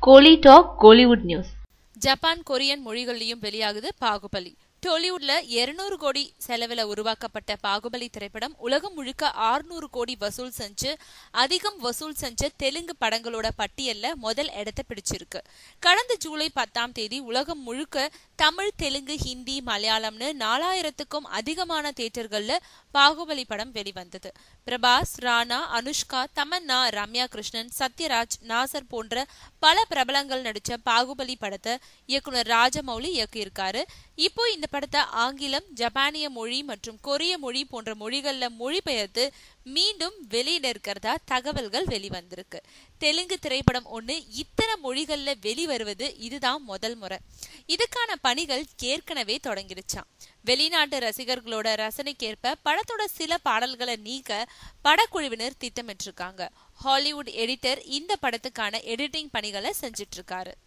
கோலி talk Kollywood news Japan Korean மொழிகள்லயும் வெளியாகுது பாகுபலி டோலிவுட்ல 200 கோடி செலவுல உருவாக்கப்பட்ட பாகுபலி திரைப்படம் உலகம் முழுக்க 600 கோடி வசூல் செஞ்சு அதிகம் வசூல் செஞ்ச தெலுங்கு படங்களோட பட்டியல்ல முதல் இடத்தை பிடிச்சிருக்கு கடந்த ஜூலை பத்தாம் தேதி உலகம் முழுக்க தமிழ் தெலுங்கு ஹிந்தி மலையாளம்னு நாலாயிரத்துக்கும் அதிகமான தியேட்டர்கள்ல பாகுபலி படம் வெளிவந்தது பிரபாஸ் ராணா அனுஷ்கா தமன்னா ரம்யா கிருஷ்ணன் சத்யராஜ் நாசர் போன்ற பல பிரபலங்கள் நடிச்ச பாகுபலி படத்தை இயக்குனர் ராஜமௌலி இயக்கியிருக்காரு இப்போ இந்த படத்தை ஆங்கிலம் ஜப்பானிய மொழி மற்றும் கொரிய மொழி போன்ற மொழிகள்ல மொழிபெயர்த்து மீண்டும் வெளியிட இருக்கிறதா தகவல்கள் வெளிவந்திருக்கு தெலுங்கு திரைப்படம் ஒண்ணு இத்தனை மொழிகள்ல வெளிவருவது இதுதான் முதல் முறை இதுக்கான பணிகள் ஏற்கனவே தொடங்கிடுச்சாம் வெளிநாட்டு ரசிகர்களோட ரசனைக்கேற்ப படத்தோட சில பாடல்களை நீக்க படக்குழுவினர் திட்டமிட்டிருக்காங்க ஹாலிவுட் எடிட்டர் இந்த படத்துக்கான எடிட்டிங் பணிகளை செஞ்சிட்டு இருக்காரு